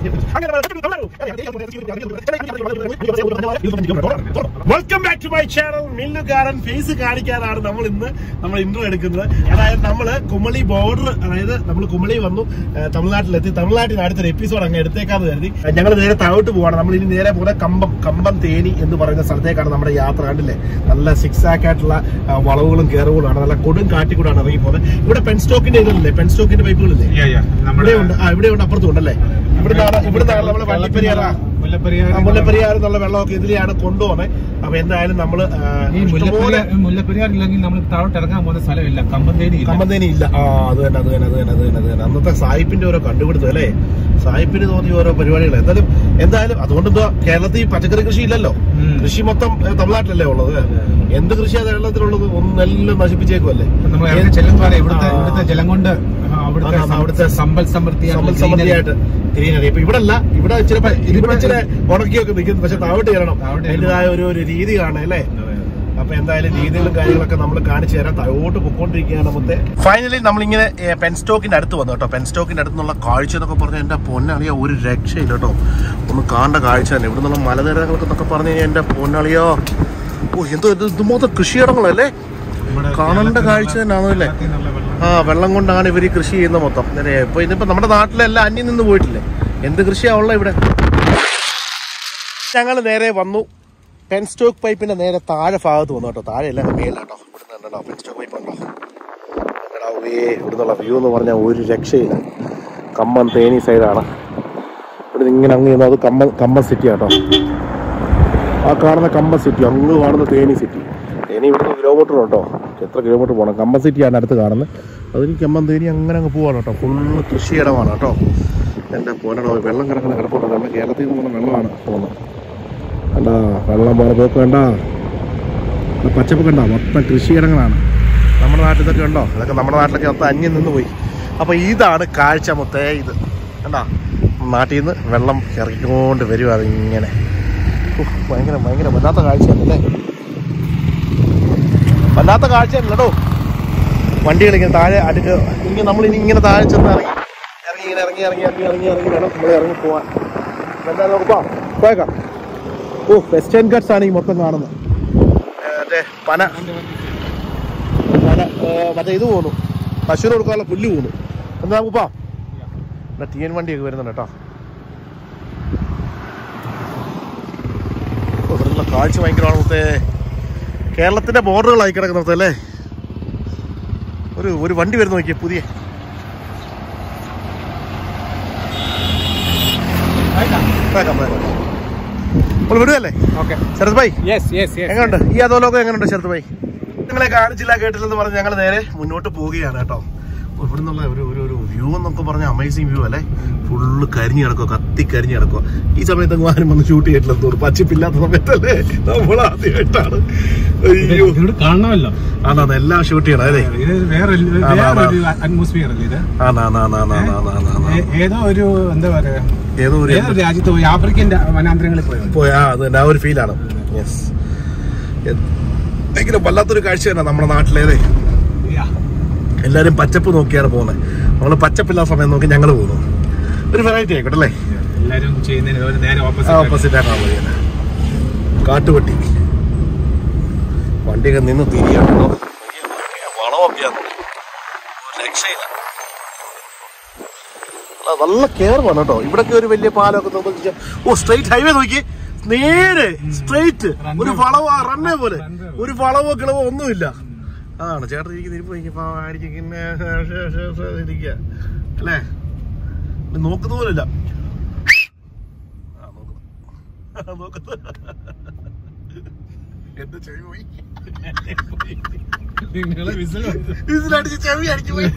Welcome back to my channel മില്ലുകാരൻ face കാണിക്കാനാണ് നമ്മൾ ഇന്ന് നമ്മൾ ഇന്റർവ്യൂ എടുക്കുന്നത് അതായത് നമ്മള് കുമളി ബോർഡർ അതായത് നമ്മൾ കുമളി വന്നു ഏഹ് തമിഴ്നാട്ടിലെത്തി തമിഴ്നാട്ടിൽ അടുത്തൊരു എപ്പിസോഡ് അങ്ങ് എടുത്തേക്കാന്ന് കരുതി ഞങ്ങൾ നേരെ താഴോട്ട് പോവാണ് നമ്മൾ ഇനി നേരെ പോകുന്ന കമ്പം കമ്പം തേനി എന്ന് പറയുന്ന സ്ഥലത്തേക്കാണ് നമ്മുടെ യാത്ര കണ്ടില്ലേ നല്ല സിക്സ് ആക്ക് ആയിട്ടുള്ള ആ, വളവുകളും കയറുകളുമാണ് നല്ല കൊടും കാട്ടിക്കൂടാണ് ഇറങ്ങി പോകുന്നത് ഇവിടെ പെൻസ്റ്റോക്കിന്റെ ഇതില്ലേ പെൻസ്റ്റോക്കിന്റെ പൈപ്പുകളില്ലേ ഇവിടെ ഉണ്ട് ആ ഇവിടെ ഉണ്ട് അപ്പുറത്തും ഉണ്ടല്ലേ ഇവിടുന്നാണ് ഇവിടുന്നാണ് നമ്മള് വള്ളിപ്പെരിയാറാ ആ, മുല്ലപ്പെരിയാർ എന്നുള്ള വെള്ളമൊക്കെ ഇതിലെയാണ് കൊണ്ടുപോകുന്നത് അപ്പൊ എന്തായാലും നമ്മള് ആ, ഈ ഇഷ്ടംപോലെ മുല്ലപ്പെരിയാർ മുല്ലപ്പെരിയാർ ഇല്ലെങ്കിൽ നമ്മൾ താഴോട്ട് ഇറങ്ങാൻ പോകുന്ന സ്ഥലമില്ല കമ്പന്തേരി ഇല്ല. കമ്പന്തേനി ഇല്ല ആ അത് തന്നെ അത് തന്നെ അത് തന്നെ അത് തന്നെ അത് തന്നെ അന്നത്തെ സായിപ്പിന്റെ ഓരോ കണ്ടുപിടുത്തം അല്ലേ സായിപ്പിന് തോന്നിയ ഓരോ പരിപാടികൾ എന്തായാലും എന്തായാലും അതുകൊണ്ട് ഇപ്പൊ കേരളത്തിൽ പച്ചക്കറി കൃഷി ഇല്ലല്ലോ ഉം. കൃഷി മൊത്തം ഏ, തമിഴ്നാട്ടിലല്ലേ ഉള്ളത് എന്ത് കൃഷിയാ കേരളത്തിലുള്ളത് ഒന്നെല്ലാം നശിപ്പിച്ചേക്കുമല്ലേ അപ്പൊ നമ്മൾ ഇറങ്ങി ചെല്ലുമ്പോൾ ഇവിടുത്തെ ഇവിടുത്തെ ജലം കൊണ്ട് ആ, അവിടുത്തെ ആ, അവിടുത്തെ സമ്പൽ സമൃദ്ധി സമ്പൽ സമൃദ്ധിയായിട്ട് ഗ്രീനറി ഇപ്പൊ ഇവിടെ അല്ല ഇവിടെ ഇച്ചിരി പ- ഇതിവിടെ ഇച്ചിരി ഉണക്കിയൊക്കെ നിൽക്കുന്നു പക്ഷെ താഴോട്ട് കയറണം താഴോട്ട് അതിൻ്റെതായ ഒരു ഒരു രീതി കാണാം അല്ലേ അപ്പൊ എന്തായാലും രീതികളും കാര്യങ്ങളൊക്കെ നമ്മൾ കാണിച്ചു തരാം താഴോട്ട് പൊക്കോണ്ടിരിക്കുകയാണ് മൊത്തം ഫൈനലി നമ്മളിങ്ങനെ ഏ, പെൻസ്റ്റോക്കിന്റെ അടുത്ത് വന്നു കേട്ടോ പെൻസ്റ്റോക്കിന്റെ അടുത്തുള്ള കാഴ്ച എന്നൊക്കെ പറഞ്ഞാൽ എന്റെ പൊന്നളിയ ഒരു രക്ഷയില്ല കേട്ടോ ഒന്ന് കാണേണ്ട കാഴ്ച തന്നെ ഇവിടെ നിന്നുള്ള മലനിരകൾക്ക് എന്നൊക്കെ പറഞ്ഞു കഴിഞ്ഞാൽ എന്റെ പൊന്നളിയോ ഓ എന്തോ ഇത് ഇതുമൊത്തം കൃഷിയിടങ്ങളല്ലേ നമ്മുടെ കാണേണ്ട കാഴ്ച തന്നെയാണല്ലേ കേരളത്തിൽ നല്ല വെള്ളം. ആ വെള്ളം കൊണ്ടാണ് ഇവർ ഈ കൃഷി ചെയ്യുന്നത് മൊത്തം നേരെ ഇപ്പൊ ഇതിപ്പോ നമ്മുടെ നാട്ടിലെല്ലാം അന്യം നിന്ന് പോയിട്ടില്ലേ എന്ത് കൃഷിയാ ഉള്ള ഇവിടെ ഞങ്ങൾ നേരെ വന്നു പെൻസ്റ്റോക്ക് പൈപ്പിന്റെ നേരെ താഴെ ഭാഗത്ത് വന്നു കേട്ടോ താഴെ എല്ലാം മേലാട്ടോ ഇവിടുന്ന് ഉണ്ടോ പെൻസ്റ്റോക്ക് പൈപ്പ് ഉണ്ടോ എടാ, ഉവ്വേ, ഇവിടുന്നുള്ള വ്യൂ എന്ന് പറഞ്ഞാൽ ഒരു രക്ഷയില്ല കമ്മം തേനി സൈഡാണ് ഇവിടെ ഇങ്ങനെ അങ്ങ് ചെന്ന് അത് കമ്മം കമ്മം സിറ്റി ആട്ടോ ആ കാണുന്ന കമ്പം സിറ്റി അങ്ങ് കാണുന്ന തേനി സിറ്റി തേനി ഇവിടുന്ന് കിലോമീറ്റർ കേട്ടോ എത്ര കിലോമീറ്റർ പോകണം കമ്പം സിറ്റിയാണ് അടുത്ത് കാണുന്നത് അതിന് കമ്പം തേനി അങ്ങനെ അങ്ങ് പോവാണ് കേട്ടോ ഫുള്ള് കൃഷിയിടമാണ് കേട്ടോ എൻ്റെ പോനടോ വെള്ളം കിടക്കുന്ന കിടപ്പുണ്ട് നമ്മുടെ കേരളത്തിൽ നിന്ന് പോകുന്ന വെള്ളമാണ് പോകുന്നത് കണ്ടാ വെള്ളം പോലെ പോക്ക് കണ്ടാ ആ പച്ചപ്പ് കണ്ടാ മൊത്തം കൃഷിയിടങ്ങളാണ് നമ്മുടെ നാട്ടിൽ ഇതൊക്കെ ഉണ്ടോ അതൊക്കെ നമ്മുടെ നാട്ടിലൊക്കെ മൊത്തം അന്യം നിന്ന് പോയി അപ്പോൾ ഇതാണ് കാഴ്ച മൊത്തേ ഇത് കണ്ടാ നാട്ടിൽ നിന്ന് വെള്ളം ഇറക്കിക്കൊണ്ട് വരും അതിങ്ങനെ ഉഫ്, ഭയങ്കര ഭയങ്കര വല്ലാത്ത കാഴ്ചയാണല്ലേ വല്ലാത്ത കാഴ്ചയല്ലടോ വണ്ടികൾ ഇങ്ങനെ താഴെ അടുക്ക് ഇങ്ങനെ നമ്മൾ ഇനി ഇങ്ങനെ താഴെ ചെന്ന് ഇറങ്ങി ഇറങ്ങി ഇങ്ങനെ ഇറങ്ങി ഇറങ്ങി ഇറങ്ങി ഇറങ്ങി വേണം നമ്മൾ ഇറങ്ങി പോവാൻ എന്തായാലും നമുക്ക് പോവാം പോയേക്കാം ഓ വെസ്റ്റേൺ കട്ട്സ് ആണ് ഈ മൊത്തം കാണുന്നത് ഏ, മറ്റേ പന പന ഏ, മറ്റേ ഇത് പോകുന്നു പശുവിന് കൊടുക്കാനുള്ള പുല്ല് പോകുന്നു എന്താ നമുക്ക് പോവാം ഇവിടെ ടി എൻ വണ്ടിയൊക്കെ വരുന്നുണ്ട് കേട്ടോ ഓ, ഇവിടെയുള്ള കാഴ്ച ഭയങ്കരമാണ് മുത്തേ കേരളത്തിന്റെ ബോർഡറുകളായി കിടക്കുന്നത് അല്ലേ ഒരു ഒരു വണ്ടി വരുന്ന നോക്കിയേ പുതിയ വേഗം, വേഗം. നമ്മൾ വിടുകയല്ലേ Okay. Sarath bhai Yes, yes, yes. എങ്ങനെയുണ്ട് ഈ അധോലോകം എങ്ങനെയുണ്ട് ശരത് ഭായ് നിങ്ങളെ കാണിച്ചില്ല കേട്ടില്ലെന്ന് പറഞ്ഞ് ഞങ്ങൾ നേരെ മുന്നോട്ട് പോവുകയാണ് കേട്ടോ അപ്പൊ ഇവിടെ നിന്നുള്ള ഒരു ഒരു ഒരു വ്യൂ എന്നൊക്കെ പറഞ്ഞ അമേസിങ് വ്യൂ അല്ലേ ഫുള്ള് കരിഞ്ഞു കിടക്കുക കത്തി കരിഞ്ഞു കിടക്കുക ഈ സമയത്ത് അങ്ങ് ആരും വന്ന് ഷൂട്ട് ചെയ്തിട്ടില്ല തോന്നുന്നു പച്ചിപ്പില്ലാത്ത സമയത്തല്ലേ നമ്മൾ ആദ്യമായിട്ടാണ് അയ്യോ ഇത് കാണണമല്ലോ ആണാണ് എല്ലാം ഷൂട്ട് ചെയ്യണം അല്ലേ ഇത് വേറെ ആ, ആ, വേറൊരു അറ്റ്മോസ്ഫിയർ അല്ലേ ഇത് ആണാണാണാണാണാണാ ഏ- ഏതോ ഒരു എന്താ പറയാ ഏതോ ഒരു ഏതൊരു രാജ്യത്ത് പോയി ആഫ്രിക്കൻ രാ- വനാന്തരങ്ങളിൽ പോയത് പോയ ആ അത് തന്നെ ആ ഒരു ഫീലാണ് യെസ് ഭയങ്കര വല്ലാത്തൊരു കാഴ്ച തന്നെ നമ്മുടെ നാട്ടിലേതേ Yeah. എല്ലാരും പച്ചപ്പ് നോക്കിയാണ് പോകുന്നത് നമ്മൾ പച്ചപ്പില്ലാത്ത സമയം നോക്കി ഞങ്ങൾ പോകുന്നു ഒരു വെറൈറ്റി ആയിക്കോട്ടെ അല്ലേ എല്ലാരും ചെയ്യുന്നതിന് ഒരു നേരെ ഓപ്പോസിറ്റ് ഓപ്പോസിറ്റ് ആയിട്ടാണ് മതി കാട്ടുവട്ടി വണ്ടിയൊക്കെ നിന്ന് തിരിയാണോ വളമൊക്കെയാണ് ഒരു രക്ഷയില്ല ആ, നല്ല കയറുവാണ് കേട്ടോ ഇവിടൊക്കെ ഒരു വലിയ പാലമൊക്കെ നിർമ്മിച്ച ഓ സ്ട്രൈറ്റ് ഹൈവേ നോക്കി നേരെ സ്ട്രൈറ്റ് ഒരു വളവോ റണ്ണേ പോലെ ഒരു വളവോ കിളവോ ഒന്നുമില്ല അതാണ് ചേട്ടൻ ഇരിക്കുന്ന ഇരിപ്പ് നോക്കിയപ്പോ ആയിരിക്കും ഇരിക്കുക അല്ലേ ഇത് നോക്കുന്ന പോലില്ല ആ, നോക്കുന്നു. ആ, നോക്കുന്നു. എന്റെ ചെവി പോയി നിങ്ങളെ വിസിൽ വന്നു. ഇതിലടിച്ച് ചെവി അടിച്ചു പോയി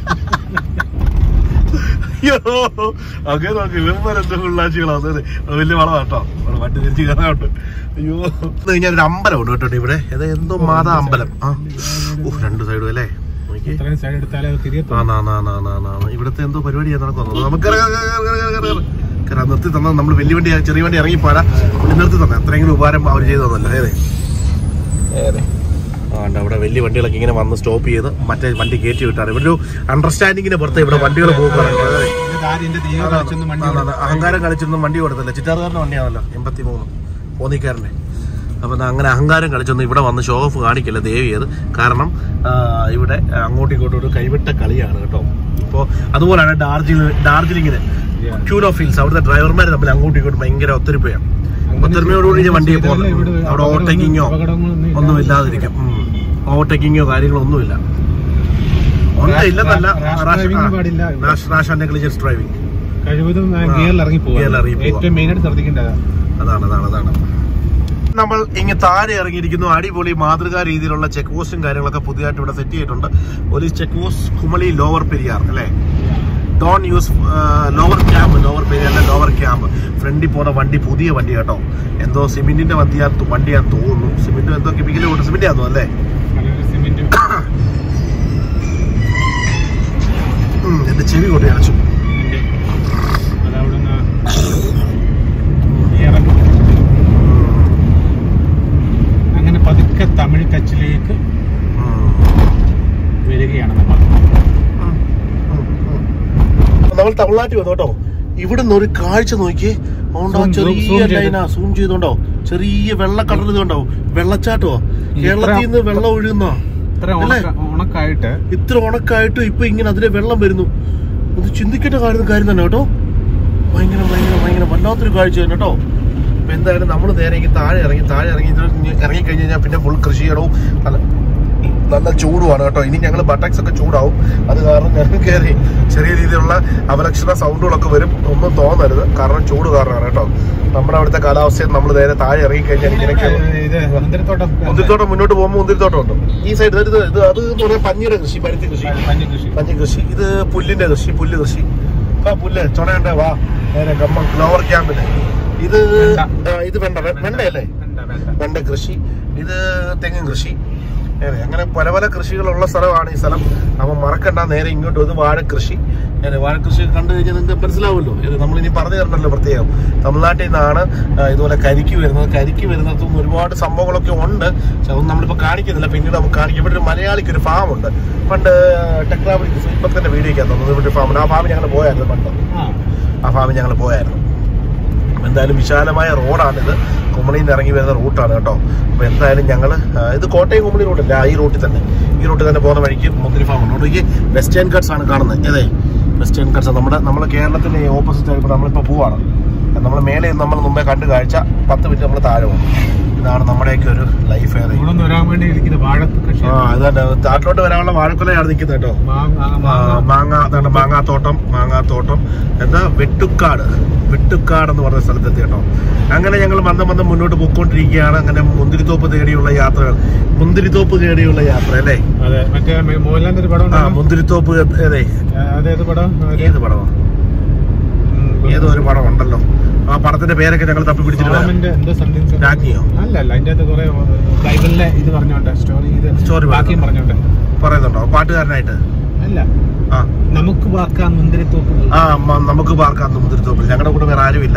അയ്യോ അങ്ങനെ നോക്ക് ഇവന്മാരെന്താ പിള്ളാച്ചികളാണ് അതെ അത് വലിയ വളമാണ് കേട്ടോ അവിടെ വണ്ടി തിരിച്ച് കയറാറുണ്ട് അയ്യോ ഇത് കഴിഞ്ഞാൽ ഒരു അമ്പലം ഉണ്ട് കേട്ടോ ഇവിടെ ഏതാ എന്തോ മാതാ അമ്പലം ആ ഓ രണ്ട് സൈഡും അല്ലേ നോക്കി ഇത്രയും സൈഡ് എടുത്താലേ അത് തിരികെ ആ നാ നാ നാ നാ നാ നാ. ഇവിടുത്തെ എന്തോ പരിപാടിയാണ് നടക്കുന്നത് നമുക്ക് ഇറങ്ങാം, ഇറങ്ങാം, ഇറങ്ങാം, ഇറങ്ങാം, ഇറങ്ങാം. കാരണം നിർത്തി തന്നാൽ നമ്മൾ വലിയ വണ്ടി ചെറിയ വണ്ടി ഇറങ്ങി പോരാ പുള്ളി നിർത്തി തന്നെ അത്രയെങ്കിലും ഉപകാരം അവർ ചെയ്തു തന്നല്ലോ ഏതെ ഏതെ ആണ്ട് അവിടെ വലിയ വണ്ടികളൊക്കെ ഇങ്ങനെ വന്ന് സ്റ്റോപ്പ് ചെയ്ത് മറ്റേ വണ്ടി കയറ്റി വിട്ടാണ് ഇവിടെ ഒരു അണ്ടർസ്റ്റാൻഡിങ്ങിന് പുറത്ത് ഇവിടെ വണ്ടികൾ പോകുകയാണെങ്കിൽ ഇത് ആദ്യം എന്റെ തീരെ കളിച്ചൊന്നും വണ്ടി അതാണ്. അഹങ്കാരം കളിച്ചൊന്നും വണ്ടി കൊടുത്തില്ല ചിറ്റാറുകാരൻ്റെ വണ്ടിയാണല്ലോ എൺപത്തി മൂന്ന് പോന്നിക്കാരൻ്റെ അപ്പം ദാ അങ്ങനെ അഹങ്കാരം കളിച്ചൊന്നും ഇവിടെ വന്ന് ഷോ ഓഫ് കാണിക്കില്ല ദേവിയത് കാരണം ആ, ഇവിടെ അങ്ങോട്ടും ഇങ്ങോട്ടും ഒരു കൈവിട്ട കളിയാണ് കേട്ടോ ഇപ്പോൾ അതുപോലെയാണ് ഡാർജിലിംഗ് ഡാർജിലിങ്ങിന് Yeah. ക്യൂനോ ഫീൽസ് അവിടുത്തെ ഡ്രൈവർമാർ തമ്മിൽ അങ്ങോട്ടും ഇങ്ങോട്ടും ഭയങ്കര ഒത്തൊരുപ്പയാണ് ഒത്തൊരുമയോടുകൂടി ഈ വണ്ടിയെ ചെയ്താലേ പോകുന്നത് ഇവിടെ അവിടെ അപകടമൊന്നും- ഓവർടേക്കിങ്ങോ അപകടങ്ങളൊന്നും ഒന്നും ഇല്ലാതിരിക്കും ഓവർടേക്കിങ്ങോ കാര്യങ്ങളോ ഒന്നുമില്ല ഉണ്ട് Rash- ഇല്ലെന്നല്ല rash driving പാടില്ല ഇവിടെ. റാഷ് ആൻഡ് നെഗ്ലിജൻസ് ഡ്രൈവിംഗ് കഴിവതും ഗിയറിൽ ഇറങ്ങി Gear ൽ ഇറങ്ങി പോകും പോവാ. ഏറ്റവും മെയിൻ ആയിട്ട് ശ്രദ്ധിക്കേണ്ടത് അതാണ് അതാണ് അതാണ് നമ്മൾ ഇങ്ങ് താഴെ ഇറങ്ങിയിരിക്കുന്നു അടിപൊളി മാതൃകാ രീതിയിലുള്ള ചെക്ക് പോസ്റ്റും കാര്യങ്ങളൊക്കെ പുതിയതായിട്ട് ഇവിടെ സെറ്റ് ചെയ്തിട്ടുണ്ട് police check post Kumily lower Periyar അല്ലേ ഡോൺ യൂസ് ലോവർ ക്യാമ്പ് ലോവർ പെരിയാറിലെ ലോവർ ക്യാമ്പ് ഫ്രണ്ടിൽ പോണ വണ്ടി പുതിയ വണ്ടി കേട്ടോ എന്തോ സിമെന്റിന്റെ വണ്ടിയാ വണ്ടിയാന്ന് തോന്നുന്നു സിമെന്റ് എന്തോ കെമിക്കൽ കൊണ്ട് സിമെന്റ് ആണെന്നോ അല്ലേ സിമെന്റ് ഉം, എന്റെ ചെവി കൊണ്ട് അടച്ചു അതവിടുന്ന് ഇറങ്ങി അങ്ങനെ പതുക്കെ തമിഴ് ടച്ചിലേക്ക് വരികയാണ് നമ്മൾ നമ്മൾ തമിഴ്നാട്ടിൽ വന്നു കേട്ടോ ഇവിടെ നിന്ന് ഒരു കാഴ്ച നോക്കിയേ അതുകൊണ്ട് ആ Zoom- zoom ചെറിയ ചെയ്ത്. ലൈനാ സൂം ചെയ്തോണ്ടോ ചെറിയ വെള്ളക്കടൽ ഇതുണ്ടോ വെള്ളച്ചാട്ടോ കേരളത്തിൽ നിന്ന് വെള്ളം ഒഴുകുന്ന ഇത്ര അല്ലേ? ഉണക്ക ഉണക്കായിട്ട് ഇത്ര ഉണക്കായിട്ട് ഇപ്പൊ ഇങ്ങനെ അതിലെ വെള്ളം വരുന്നു അത് ചിന്തിക്കേണ്ട കാര്യം കാര്യം തന്നെ കേട്ടോ ഭയങ്കര ഭയങ്കര ഭയങ്കര വല്ലാത്തൊരു കാഴ്ച തന്നെ കേട്ടോ അപ്പൊ എന്തായാലും നമ്മൾ നേരെ ഇങ്ങ് താഴെ ഇറങ്ങി താഴെ ഇറങ്ങി ഇറങ്ങി കഴിഞ്ഞ് കഴിഞ്ഞാൽ പിന്നെ ഫുൾ കൃഷിയിടവും നല്ല നല്ല ചൂടുമാണ് കേട്ടോ ഇനി ഞങ്ങൾ ബട്ടക്സ് ഒക്കെ ചൂടാവും അത് കാരണം ഞങ്ങൾ കയറി ചെറിയ രീതിയിലുള്ള അപലക്ഷണ സൗണ്ടുകളൊക്കെ വരും ഒന്നും തോന്നരുത് കാരണം ചൂട് കാരണമാണ് കേട്ടോ നമ്മുടെ അവിടുത്തെ കാലാവസ്ഥയിൽ നമ്മൾ നേരെ താഴെ ഇറങ്ങി കഴിഞ്ഞാൽ ഇങ്ങനെയൊക്കെ ഇത് മുന്തിരിത്തോട്ടം മുന്തിരിത്തോട്ടം മുന്നോട്ട് പോകുമ്പോൾ മുന്തിരിത്തോട്ടം ഉണ്ട് ഈ സൈഡ് ഇത് ഇത് അത് എന്ന് പറയുന്നത് പഞ്ഞിയുടെ കൃഷി പരുത്തി കൃഷി പഞ്ഞി കൃഷി പഞ്ഞി കൃഷി ഇത് പുല്ലിന്റെ കൃഷി പുല്ല് കൃഷി ആ പുല്ല് ചുണയുണ്ട് വാ നേരെ ഗമ്മ ലോവർ ക്യാമ്പില് ഇത് വെണ്ട. ആ, ഇത് വെണ്ട വെ- വെണ്ടയല്ലേ വേണ്ട, വേണ്ട. വെണ്ട കൃഷി ഇത് തെങ്ങും കൃഷി നേരെ അങ്ങനെ പല പല കൃഷികളുള്ള സ്ഥലമാണ് ഈ സ്ഥലം അപ്പം മറക്കണ്ട നേരെ ഇങ്ങോട്ട് ഇത് വാഴ കൃഷി നേരെ വാഴ കൃഷി കണ്ടു കഴിഞ്ഞാൽ നിങ്ങൾക്ക് മനസ്സിലാവുമല്ലോ ഇത് നമ്മളിനി പറഞ്ഞു തരണ്ടല്ലോ പ്രത്യേകം തമിഴ്നാട്ടിൽ നിന്നാണ് ആ, ഇതുപോലെ കരിക്ക് വരുന്നത് കരിക്ക് വരുന്നിടത്തും ഒരുപാട് സംഭവങ്ങളൊക്കെ ഉണ്ട് പക്ഷെ അതൊന്നും നമ്മളിപ്പോൾ കാണിക്കുന്നില്ല പിന്നീട് നമുക്ക് കാണിക്കും ഇവിടെ ഒരു മലയാളിക്ക് ഒരു ഫാം ഉണ്ട് പണ്ട് ടെക്നാബിളി ഇപ്പം തന്നെ വീഡിയോയ്ക്ക് തന്നത് ഇവിടെ ഒരു ഫാമുണ്ട് ആ ഫാമിൽ ഞങ്ങൾ പോയായിരുന്നു പണ്ട് ആ, ആ ഫാമിൽ ഞങ്ങൾ പോയായിരുന്നു എന്തായാലും വിശാലമായ റോഡാണിത് കുമളിയിൽ നിന്ന് ഇറങ്ങി വരുന്ന റൂട്ടാണ് കേട്ടോ അപ്പോൾ എന്തായാലും ഞങ്ങൾ ഇത് കോട്ടയം കുമളി റൂട്ടല്ല ഈ റൂട്ടിൽ തന്നെ ഈ റൂട്ടിൽ തന്നെ പോകുന്ന വഴിക്ക് മുന്തിരി ഫാം ഉണ്ട് ഈ വെസ്റ്റേൺ കട്ട്സ് ആണ് കാണുന്നത് അതെ വെസ്റ്റേൺ കട്ട്സ് നമ്മുടെ നമ്മുടെ കേരളത്തിൻ്റെ ഓപ്പോസിറ്റ് ആയിട്ട് നമ്മളിപ്പോൾ പോവാണ് നമ്മൾ മേലെ നമ്മൾ മുമ്പേ കണ്ട് കാഴ്ച പത്ത് മിനിറ്റ് നമ്മൾ താഴെ പോകും ഇതാണ് നമ്മുടെയൊക്കെ ഒരു ലൈഫ് ഏറെ ഇവിടെ നിന്ന് വരാൻ വേണ്ടി ഇരിക്കുന്ന വാഴത്ത് കൃഷി ആ ഇതാണ് നാട്ടിലോട്ട് വരാനുള്ള വാഴക്കൊലയാണ് നിൽക്കുന്നത് കേട്ടോ മാങ്ങ ആ, മാങ്ങ മാങ്ങ അതാണ് മാങ്ങാത്തോട്ടം മാങ്ങാത്തോട്ടം എന്താ വെട്ടുക്കാട് വെട്ടുക്കാട് എന്ന് പറഞ്ഞ സ്ഥലത്തെത്തി കേട്ടോ അങ്ങനെ ഞങ്ങൾ മന്ദം മന്ദം മുന്നോട്ട് പോയിക്കൊണ്ടിരിക്കുകയാണ് അങ്ങനെ മുന്തിരിത്തോപ്പ് തേടിയുള്ള യാത്രകൾ മുന്തിരിത്തോപ്പ് തേടിയുള്ള യാത്ര അല്ലേ അതെ മറ്റേ മെ- മോഹൻലാലിന്റെ ഒരു പടം ആ ഉണ്ടല്ലോ. മുന്തിരിത്തോപ്പ് അതെ ആ, അതേത് പടം ഒരു- ഏത് പടമാണ് ഉം, ഏതോ ഒരു പടം ഉണ്ടല്ലോ ആ പടത്തിന്റെ പേരൊക്കെ ഞങ്ങൾ തപ്പി പിടിച്ചിട്ട് വരാം സോളമന്റെ എന്തോ സംതിങ് രാജ്ഞിയോ അല്ല അല്ല അതിന്റെ അകത്ത് കുറെ ബൈബിളിലെ ഇത് പറഞ്ഞോണ്ട് സ്റ്റോറി ഇത് Story ബാക്കിയും പറഞ്ഞോണ്ട് പറയുന്നുണ്ടോ പാട്ടുകാരനായിട്ട് അല്ല ആ നമുക്ക് വാക്കാൻ മുന്തിരിത്തോപ്പുകൾ ആ മ- നമുക്ക് പാർക്കാം മുന്തിരിത്തോപ്പിൽ ഞങ്ങളുടെ കൂടെ വേറെ ആരുമില്ല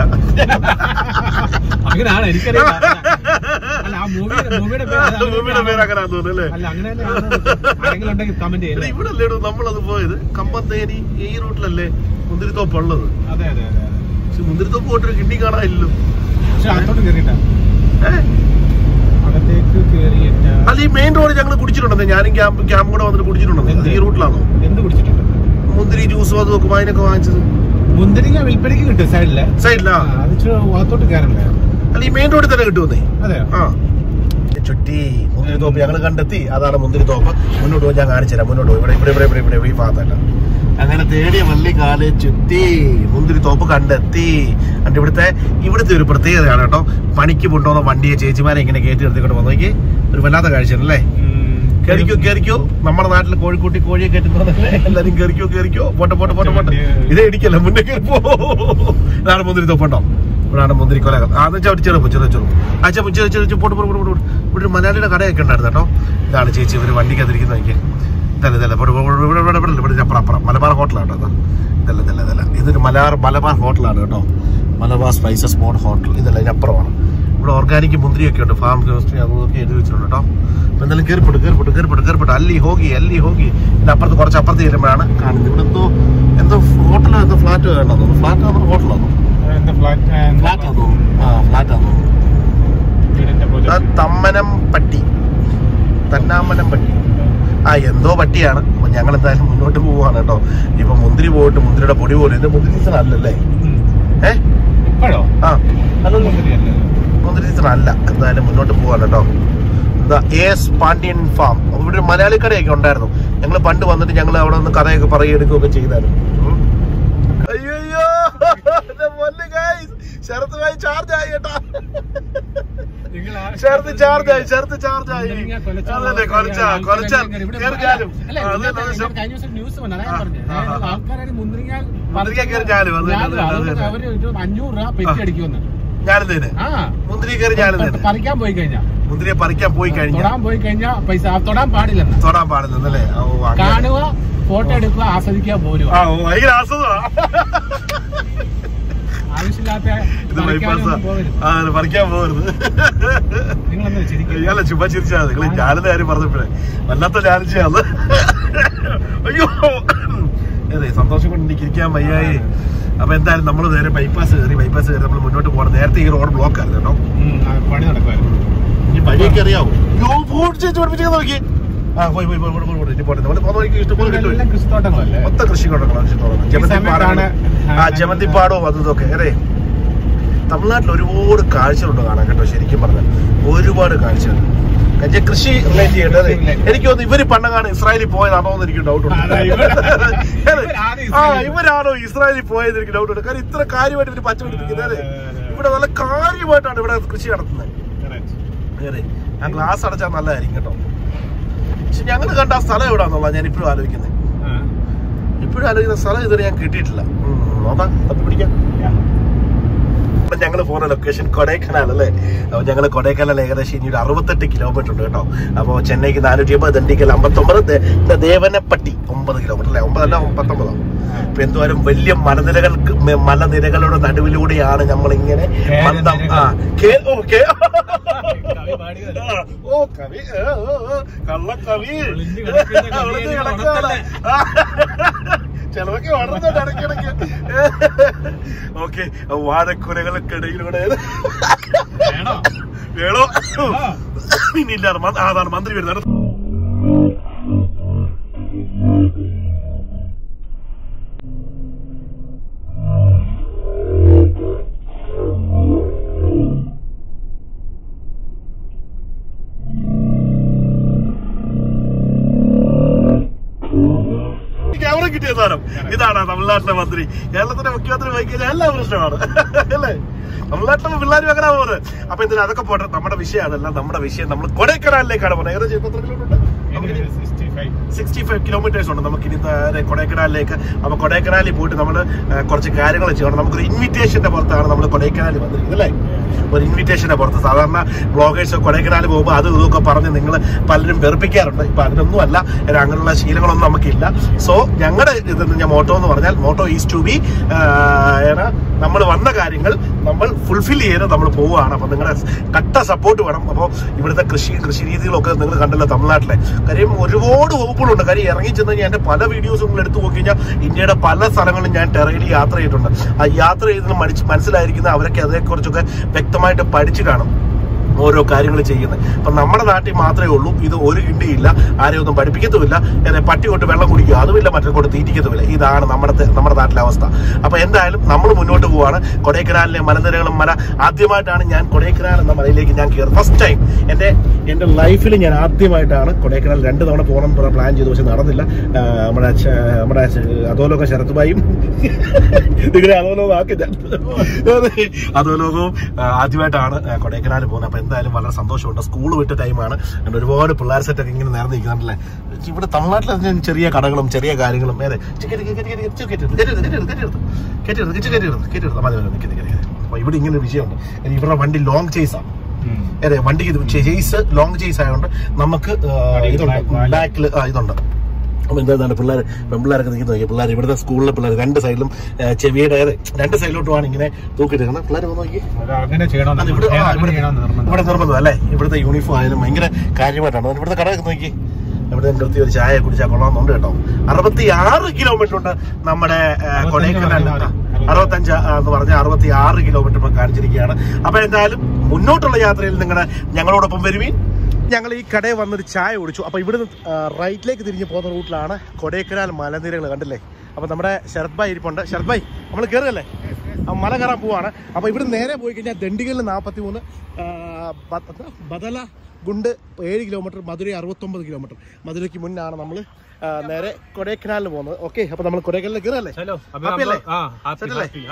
അങ്ങനെയാണ് എനിക്കറിയാം അല്ല ആ മൂവിയുടെ മൂവിയുടെ പേര് അത് ഭൂമിയുടെ അങ്ങനെ പേര് അങ്ങനെ തോന്നുന്നു അല്ലേ അല്ല അങ്ങനെ തന്നെയാണ് ആരെങ്കിലും ഉണ്ടെങ്കിൽ കമന്റ് എടാ, ചെയ്യണം ഇവിടെ അല്ലേടോ നമ്മളത് പോയത് കമ്പന്തേരി ഈ റൂട്ടിലല്ലേ മുന്തിരിത്തോപ്പ് ഉള്ളത് അതെ അതെ അതെ അതെ. പക്ഷെ മുന്തിരിത്തോപ്പ് പോയിട്ടൊരു കിണ്ടി കാണാനില്ലല്ലോ പക്ഷെ അകത്തോട്ട് കയറിയിട്ടാ ഏഹ് അകത്തേക്ക് കയറിയിട്ട് അല്ല ഈ മെയിൻ റോഡ് ഞങ്ങൾ കുടിച്ചിട്ടുണ്ടെന്നേ ഞാനും ക്യാമ്പ് ക്യാമ്പ് കൂടെ വന്നിട്ട് കുടിച്ചിട്ടുണ്ടെന്ന് എന്ത്? ഈ റൂട്ടിലാണോ എന്ത് കുടിച്ചിട്ടുണ്ട് മുന്തിരി ജ്യൂസും അതും ഒക്കെ അതിനൊക്കെ വാങ്ങിച്ചത് മുന്തിരിങ്ങ വിൽപ്പനയ്ക്ക് കിട്ടും സൈഡില് സൈഡിലാ ആ, അത് ഇച്ചിരി അകത്തോട്ട് കയറണ്ടേ അല്ല ഈ മെയിൻ റോഡിൽ തന്നെ കിട്ടുമെന്നേ അതെ ആ ചുറ്റി മുന്തിരിത്തോപ്പ് ഞങ്ങൾ കണ്ടെത്തി അതാണ് മുന്തിരിത്തോപ്പ് മുന്നോട്ട് പോയി ഞാൻ കാണിച്ചു തരാം മുന്നോട്ട് പോയി ഇവിടെ ഇവിടെ ഇവിടെ ഇവിടെ ഇവിടെ ഈ ഭാഗത്തായിട്ട് അങ്ങനെ തേടിയ വള്ളിക്കാല് ചുറ്റി മുന്തിരിത്തോപ്പ് കണ്ടെത്തി എന്നിട്ട് ഇവിടുത്തെ ഇവിടുത്തെ ഒരു പ്രത്യേകതയാണ് കേട്ടോ പണിക്ക് കൊണ്ടുവന്ന വണ്ടിയെ ചേച്ചിമാരെ ഇങ്ങനെ കയറ്റി നിർത്തിക്കൊണ്ട് വന്നേക്ക് ഒരു വല്ലാത്ത കാഴ്ചയല്ലേ കയറിക്കോ കയറിക്കോ നമ്മുടെ നാട്ടിൽ കോഴിക്കോട്ടി കോഴിയെ കയറ്റുന്നതല്ലേ എല്ലാരും കയറിക്കോ കയറിക്കോ പോട്ടെ പോട്ടെ പോട്ടെ പോട്ടെ ഇതേ ഇടിക്കല്ല മുന്നേ കയറി പോ ഇതാണ് മുന്തിരി തോപ്പുണ്ടോ ഇവിടാണ് മുന്തിരി കൊലകൾ അത് ചവിട്ടി ചെറുപ്പം ചെറു ചെറു അച്ഛ ചെറു ചെറു പോട്ട് പോട്ട് പോട്ട് പോട്ട് ഇവിടെ ഒരു മലയാളിയുടെ കടയൊക്കെ ഉണ്ടായിരുന്നു കേട്ടോ ഇതാണ് ചേച്ചി ഇവര് വണ്ടിക്ക് അതിരിക്കുന്ന എനിക്ക് ഇതല്ല ഇതല്ല ഇവിടെ ഇവിടെ ഇവിടെ ഇവിടെ ഇവിടെ ഇവിടെ അപ്പുറം അപ്പുറം മലബാർ ഹോട്ടലാണ് കേട്ടോ ഇതല്ല ഇതല്ല ഇതല്ല ഇതൊരു മലബാർ മലബാർ ഹോട്ടലാണ് കേട്ടോ മലബാർ സ്പൈസസ് മോഡ് ഹോട്ടൽ ഇതല്ല ഇതിനപ്പുറമാണ് ഇവിടെ ഓർഗാനിക് മുന്തിരിയൊക്കെ ഉണ്ട് ഫാം കെമിസ്ട്രി അതൊക്കെ എഴുതി വെച്ചിട്ടുണ്ട് കേട്ടോ അപ്പൊ എന്തായാലും കയറിപ്പെട്ടു കയറിപ്പെട്ടു കയറിപ്പെട്ടു കയറിപ്പെട്ടു അല്ലി ഹോഗി അല്ലി ഹോഗി ഇതിന്റെ അപ്പുറത്ത് കുറച്ച് അപ്പുറത്ത് ചെല്ലുമ്പോഴാണ് കാണുന്നത് ഇവിടെ എന്തോ എന്തോ ഹോട്ടലോ എന്തോ ഫ്ലാറ്റ് വേണം തോന്നുന്നു ഫ്ലാറ്റ് ആണോ ഹോട്ടലാണോ എന്താ ഫ്ലാറ്റ് ഫ്ലാറ്റ് ആണോ ആ ഫ്ലാറ്റ് ആണോ വീടിന്റെ ദാ project. തമ്മനം പട്ടി തന്നാമനം പട്ടി ആ എന്തോ പട്ടിയാണ് അപ്പൊ ഞങ്ങൾ എന്തായാലും മുന്നോട്ട് പോവാണ് കേട്ടോ ഇപ്പൊ മുന്തിരി പോയിട്ട് മുന്തിരിയുടെ പൊടി പോലും ഇത് മുന്തിരി സീസൺ അല്ലല്ലേ ഉം. ഏ ഇപ്പോഴോ ആ അല്ലല്ലോ മുന്തിരിയല്ലേ? മുന്തിരി സീസൺ അല്ല എന്തായാലും മുന്നോട്ട് പോവാണ് കേട്ടോ എന്താ എസ് പാണ്ഡ്യൻ ഫാം അപ്പൊ ഇവിടെ ഒരു മലയാളി കടയൊക്കെ ഉണ്ടായിരുന്നു ഞങ്ങൾ പണ്ട് വന്നിട്ട് ഞങ്ങൾ അവിടെ നിന്ന് കഥയൊക്കെ പറയുകയൊക്കെ ചെയ്തായിരുന്നു ഉം. അയ്യോ ശരത്ത് ഭായി ചാർജ് ആയി കേട്ടാ നിങ്ങൾ ആ- ചേർത്ത് ചാർജ് ആയി ചേർത്ത് ചാർജ് ആയി മുന്തിരിങ്ങ കൊലച്ച അതല്ലേ കൊലച്ച ആൾക്കാര് കൊലച്ച ഇവിടെ കയറി ചാലും അല്ല, ആ, അത് ഇതിനകത്ത് അത് ഇതിനകത്ത് കഴിഞ്ഞ ദിവസം ന്യൂസ് വന്നു അതാ ആ, ഞാൻ പറഞ്ഞത് ആ, ആ. ആൾക്കാരാണ് മുന്തിരിങ്ങ മുന്തിരിങ്ങ കയറി ചാലും, അത് തന്നെ, ഞാൻ അത് തന്നെ, അത് അതുകൊണ്ട് തന്നെ. അവര് ഒരു അഞ്ഞൂറ് രൂപ പെറ്റി അടിക്കുമെന്ന് ഞാനെന്തേന് ആ മുന്തിരി കയറി ഞാനെന്തേന് പറിക്കാൻ പോയി കഴിഞ്ഞാ മുന്തിരിയെ പറിക്കാൻ പോയി കഴിഞ്ഞാൽ തൊടാൻ പോയി കഴിഞ്ഞാ പൈസ ആ, തൊടാൻ പാടില്ലെന്ന് തൊടാൻ പാടുന്നല്ലേ ഓ അങ്ങനെ. കാണുക ഫോട്ടോ എടുക്കുക ആസ്വദിക്കുക പോരുക ആ ഓ ഭയങ്കര അസുഖമാ ആവശ്യമില്ലാത്ത ഇത് ബൈപ്പാസ് പറിക്കാനൊന്നും പോകരുത് ആ അതെ, പറിക്കാൻ പോകരുത് നിങ്ങളെന്താ ശരിക്കും ഇയാളെ ചുമ്മാ ചിരിച്ചാ നിങ്ങൾ ഞാനെന്ന കാര്യം പറഞ്ഞപ്പോഴേ വല്ലാത്ത ചാലിച്ചാന്ന് അയ്യോ അതെ സന്തോഷം കൊണ്ട് എനിക്ക് ഇരിക്കാൻ വയ്യായി അപ്പൊ എന്തായാലും നമ്മൾ നേരെ ബൈപ്പാസ് കയറി ബൈപ്പാസ് കയറി നമ്മൾ മുന്നോട്ട് പോകണം നേരത്തെ ഈ റോഡ് ബ്ലോക്ക് ആയിരുന്നു കേട്ടോ ഉം, ആ, പണി നടക്കുമായിരുന്നു ഈ വഴിയൊക്കെ അറിയാവോ യോ ഫോൺ ചേച്ചി പഠിപ്പിച്ചാൽ നോക്കി ആ പോയി പോയി പോയി പോയി, പോയി, പോയി ഇനി പോട്ടെ നമ്മൾ പോകുന്ന വഴിക്ക് ഇഷ്ടംപോലെ കിട്ടും എല്ലാം കൃഷിത്തോട്ടങ്ങളല്ലേ മൊത്തം കൃഷി കൊണ്ടോ ഇഷ്ടമുള്ളത് ജമന്തിപ്പാടാണ് ആ ജമന്തിപ്പാടവും അതും ഇതൊക്കെ അല്ലേ തമിഴ്നാട്ടിൽ ഒരുപാട് കാഴ്ചകളുണ്ട് കാണാൻ കേട്ടോ ശരിക്കും പറഞ്ഞാൽ ഒരുപാട് കാഴ്ചകൾ കഞ്ച കൃഷി റിലേറ്റ് ചെയ്യേണ്ടത് എനിക്ക് തോന്നുന്നു ഇവര് പണ്ടങ്ങാണ് ഇസ്രായേലിൽ പോയതാണോ എന്ന് എനിക്ക് ഡൗട്ട് ഉണ്ട് അതാ, ഇവര്- അതെ. ഇവരാണ് ആ ഇസ്രായേലിൽ ഇവരാണോ ഇസ്രായേലിൽ പോയത് എനിക്ക് ഡൗട്ട് ഉണ്ട് കാരണം ഇത്ര കാര്യമായിട്ട് ഇവര് പച്ച പിടിപ്പിക്കുന്നത് അല്ലേ ഇവിടെ നല്ല കാര്യമായിട്ടാണ് ഇവിടെ കൃഷി നടത്തുന്നത് അതെ ആ ഗ്ലാസ് അടച്ചാൽ നല്ലതായിരിക്കും കേട്ടോ പക്ഷെ ഞങ്ങൾ കണ്ട ആ സ്ഥലം എവിടാന്നുള്ളത് ഞാൻ ഇപ്പോഴും ആലോചിക്കുന്നത് ഇപ്പോഴും ആലോചിക്കുന്ന സ്ഥലം ഇതുവരെ ഞാൻ കിട്ടിയിട്ടില്ല ഉം, നോക്കാം തപ്പി പിടിക്കാം ഇപ്പൊ ഞങ്ങൾ പോകുന്ന ലൊക്കേഷൻ കൊടൈക്കനാൽ അല്ലേ അപ്പൊ ഞങ്ങൾ കൊടൈക്കനാൽ ഏകദേശം ഇനി ഒരു അറുപത്തെട്ട് കിലോമീറ്റർ ഉണ്ട് കേട്ടോ അപ്പോൾ ചെന്നൈക്ക് നാനൂറ്റി അമ്പത് ദണ്ഡിക്കൽ അമ്പത്തൊമ്പത് ദേ- ദേവനപ്പട്ടി ഒമ്പത് കിലോമീറ്റർ അല്ലേ ഒമ്പതല്ല പത്തൊമ്പതോ ഇപ്പൊ എന്തോരം വലിയ മലനിരകൾക്ക് മ- മലനിരകളുടെ നടുവിലൂടെയാണ് നമ്മൾ ഇങ്ങനെ മന്ദം ആ കേ ഓ കേ ആ, ഓ കവി ഏ, ഏ, ഏ, കള്ളക്കവി ഒളിഞ്ഞ് കിടക്കുന്ന കവിയെ ഒളിഞ്ഞ് നിങ്ങൾ കിടക്കുകയാണ്. ആ. ചിലതൊക്കെ വളർന്നുണ്ട് ഇടയ്ക്കിടയ്ക്ക് ഓക്കെ വാഴക്കുലകൾക്കിടയിലൂടെ വേണോ വേണോ ആ. ഇനിയില്ല അതാണ് മന്ത്രി വരുന്നത് ക്യാമറ കിട്ടിയ സാധനം ഇതാണ് തമിഴ്നാട്ടിലെ മന്ത്രി കേരളത്തിന്റെ മുഖ്യമന്ത്രി പോയി കഴിഞ്ഞാൽ എല്ലാ പ്രശ്നമാണ് അല്ലേ തമിഴ്നാട്ടിലെ പിള്ളേരും അങ്ങനെ പോകുന്നത് അപ്പൊ ഇതിന് അതൊക്കെ പോട്ടെ നമ്മുടെ വിഷയം അതല്ല നമ്മുടെ വിഷയം നമ്മൾ കൊടൈക്കനാലിലേക്കാണ് പോകുന്നത് ഏകദേശം ഇപ്പൊ എത്ര കിലോമീറ്റർ ഉണ്ട് നമുക്കിനി sixty five sixty five kilometres ഉണ്ട് നമുക്ക് ഇനി നേരെ കൊടൈക്കനാലിലേക്ക് അപ്പൊ കൊടൈക്കനാലിൽ പോയിട്ട് നമ്മൾ കുറച്ച് കാര്യങ്ങൾ ചെയ്യണം നമുക്കൊരു ഇൻവിറ്റേഷന്റെ പുറത്താണ് നമ്മൾ കൊടൈക്കനാലിൽ വന്നിരിക്കുന്നത് അല്ലേ ഒരു ഇൻവിറ്റേഷന്റെ പുറത്ത് സാധാരണ ബ്ലോഗേഴ്സ് കൊടൈക്കനാലിൽ പോകുമ്പോൾ അത് ഇതൊക്കെ പറഞ്ഞ് നിങ്ങൾ പലരും വെറുപ്പിക്കാറുണ്ട് ഇപ്പൊ അതിനൊന്നും അല്ല ഇത് അങ്ങനെയുള്ള ശീലങ്ങളൊന്നും നമുക്കില്ല സോ ഞങ്ങളുടെ ഇത് ഞാൻ മോട്ടോ എന്ന് പറഞ്ഞാൽ മോട്ടോ ഈസ് ടു ബി നമ്മൾ വന്ന കാര്യങ്ങൾ നമ്മൾ ഫുൾഫിൽ ചെയ്ത് നമ്മൾ പോവുകയാണ് അപ്പൊ നിങ്ങളുടെ കട്ട സപ്പോർട്ട് വേണം അപ്പോൾ ഇവിടുത്തെ കൃഷി കൃഷി രീതികളൊക്കെ നിങ്ങൾ കണ്ടല്ലോ തമിഴ്നാട്ടിലെ കാര്യം ഒരുപാട് വകുപ്പുകളുണ്ട് കാര്യം ഇറങ്ങി ചെന്ന് കഴിഞ്ഞാൽ എൻ്റെ പല വീഡിയോസും നിങ്ങൾ എടുത്തു നോക്കി കഴിഞ്ഞാൽ ഇന്ത്യയുടെ പല സ്ഥലങ്ങളിലും ഞാൻ ടെറയിൽ യാത്ര ചെയ്തിട്ടുണ്ട് ആ യാത്ര ചെയ്ത് മടിച്ച് മനസ്സിലായിരിക്കുന്ന അവരൊക്കെ അതേക്കുറിച്ചൊക്കെ വ്യക്തമായിട്ട് പഠിച്ചു കാണും ഓരോ കാര്യങ്ങൾ ചെയ്യുന്നത് അപ്പൊ നമ്മുടെ നാട്ടിൽ മാത്രമേ ഉള്ളൂ ഇത് ഒരു കിണ്ടിയില്ല ആരെയും ഒന്നും പഠിപ്പിക്കത്തുമില്ല ഏതെ പട്ടി കൊണ്ട് വെള്ളം കുടിക്കുക അതുമില്ല മറ്റേ കൊണ്ട് തീറ്റിക്കത്തുമില്ല ഇതാണ് നമ്മുടെ തെ- നമ്മുടെ നാട്ടിലെ അവസ്ഥ അപ്പൊ എന്തായാലും നമ്മൾ മുന്നോട്ട് പോവാണ് കൊടൈക്കനാലിലെ മലനിരകളും മല ആദ്യമായിട്ടാണ് ഞാൻ കൊടൈക്കനാൽ എന്ന മലയിലേക്ക് ഞാൻ കയറുന്നത് ഫസ്റ്റ് ടൈം എൻ്റെ എൻ്റെ ലൈഫിൽ ഞാൻ ആദ്യമായിട്ടാണ് കൊടൈക്കനാൽ രണ്ട് തവണ പോകണം പ്ലാൻ ചെയ്തു പക്ഷെ നടന്നില്ല ആ, നമ്മുടെ ച- നമ്മുടെ ച- അധോലോക ശരത്തുബായും നിങ്ങളെ അധോലോകം ആക്കില്ല അധോലോകവും ആ, ആദ്യമായിട്ടാണ് ആ, കൊടൈക്കനാൽ പോകുന്നത് അപ്പൊ എന്തായാലും വളരെ സന്തോഷമുണ്ട് സ്കൂൾ വിട്ട ടൈമാണ് and ഒരുപാട് പിള്ളേർ സെറ്റൊക്കെ ഇങ്ങനെ നേർന്ന് നിൽക്കുന്നുണ്ടല്ലേ ഇവിടെ തമിഴ്നാട്ടിൽ അതിന് ചെറിയ കടകളും ചെറിയ കാര്യങ്ങളും വേറെ അപ്പൊ ഇവിടെ ഇങ്ങനെ ഒരു വിഷയമുണ്ട് കാര്യം ഇവരുടെ വണ്ടി ലോങ് ചേസാണ് അതെ വണ്ടിക്ക് ചേസ് ലോങ് ചേസ് ആയതുകൊണ്ട് നമുക്ക് ആ, അടിയിൽ ഇതുണ്ട് back wall. ബാക്കിൽ ഇതുണ്ട് അപ്പൊ എന്താണ് പിള്ളേർ പെൺപിള്ളേരൊക്കെ നിൽക്കുന്ന നോക്കിയാൽ പിള്ളേർ ഇവിടുത്തെ സ്കൂളിലെ പിള്ളേർ രണ്ട് സൈഡിലും ആ, ചെവിയുടെ ഏത് രണ്ട് സൈഡിലോട്ടുമാണ് ഇങ്ങനെ തൂക്കിയിട്ടിരിക്കുന്നത് പിള്ളേർ വന്ന് നോക്കി അത് അങ്ങനെ ചെയ്യണം അത് ഇവിടെ ആ, അങ്ങനെ ഇവിടെ- ചെയ്യണം നിർബന്ധം ഇവിടെ നിർബന്ധം അല്ലേ ഇവിടുത്തെ യൂണിഫോം ആയാലും ഭയങ്കര കാര്യമായിട്ടാണ് അതുകൊണ്ട് ഇവിടുത്തെ കടയൊക്കെ നോക്കി ഇവിടെ കൃത്യം ഒരു ചായ കുടിച്ചാൽ കൊള്ളാമെന്നുണ്ട് കേട്ടോ അറുപത്തി ആറ് കിലോമീറ്റർ ഉണ്ട് നമ്മുടെ ആ, കൊടൈക്കനാൽ ആ, അറുപത്തഞ്ച് ആ, എന്ന് പറഞ്ഞ അറുപത്തി ആറ് കിലോമീറ്റർ ഇപ്പം കാണിച്ചിരിക്കുകയാണ് അപ്പൊ എന്തായാലും മുന്നോട്ടുള്ള യാത്രയിൽ നിങ്ങളുടെ ഞങ്ങളോടൊപ്പം വരുവീൻ ഞങ്ങൾ ഈ കടയിൽ വന്നൊരു ചായ കുടിച്ചു അപ്പൊ ഇവിടുന്ന് ആ, റൈറ്റിലേക്ക് തിരിഞ്ഞ് പോകുന്ന റൂട്ടിലാണ് കൊടൈക്കനാൽ മലനിരകൾ കണ്ടില്ലേ അപ്പൊ നമ്മുടെ ശരത് ഭായ് ഇരിപ്പുണ്ട് ശരത് ഭായ് നമ്മൾ കയറുകയല്ലേ ആ മല കയറാൻ പോവാണ് അപ്പൊ ഇവിടെ നേരെ പോയി കഴിഞ്ഞാൽ ദണ്ഡികളിൽ നാൽപ്പത്തി മൂന്ന് ബദല ഗുണ്ട് ഏഴ് കിലോമീറ്റർ മധുര അറുപത്തൊമ്പത് കിലോമീറ്റർ മധുരയ്ക്ക് മുന്നാണ് നമ്മൾ നേരെ കൊടൈക്കനാലിന് പോകുന്നത് ഓക്കെ അപ്പൊ നമ്മൾ കൊടൈക്കനാലിൽ കയറല്ലേ ചലോ അപ്പൊ Happy അല്ലേ? നമ്മൾ- ആ happy, Set അല്ലേ? happy.